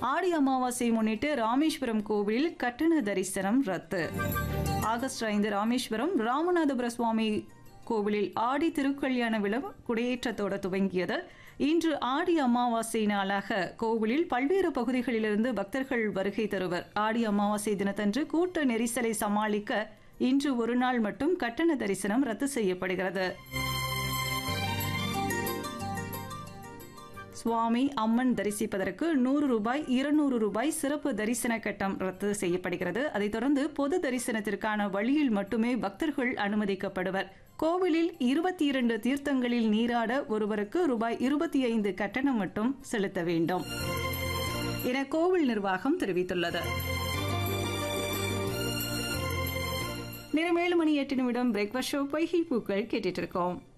ஆடி அமாவாசை முன்னிட்டு ராமேஸ்வரம் கோவிலில் கட்டண தரிசனம் ரத்து ஆகஸ்ட் ஐந்து ராமேஸ்வரம் ராமநாதபுர சுவாமி கோவிலில் ஆடி திருக்கல்யாண விழா குடியேற்றத்தோடு துவங்கியது இன்று ஆடி அமாவாசை நாளாக கோவிலில் பல்வேறு பகுதிகளிலிருந்து பக்தர்கள் வருகை தருவர் ஆடி அமாவாசை தினத்தன்று கூட்ட நெரிசலை சமாளிக்க இன்று ஒரு நாள் மட்டும் கட்டண தரிசனம் ரத்து செய்யப்படுகிறது சுவாமி அம்மன் தரிசிப்பதற்கு நூறு ரூபாய் இருநூறு ரூபாய் சிறப்பு தரிசன கட்டம் ரத்து செய்யப்படுகிறது அதைத் தொடர்ந்து பொது தரிசனத்திற்கான வழியில் மட்டுமே பக்தர்கள் அனுமதிக்கப்படுவர் கோவிலில் இருபத்தி இரண்டு தீர்த்தங்களில் நீராட ஒருவருக்கு ரூபாய் இருபத்தி ஐந்து கட்டணம் மட்டும் செலுத்த வேண்டும் என கோவில் நிர்வாகம் தெரிவித்துள்ளது நேரம் ஏழு மணி எட்டு நிமிடம் பிரேக்ஃபாஸ்ட் ஷோ பொய்கை பூக்கள் கேட்டுட்டு இருக்கோம்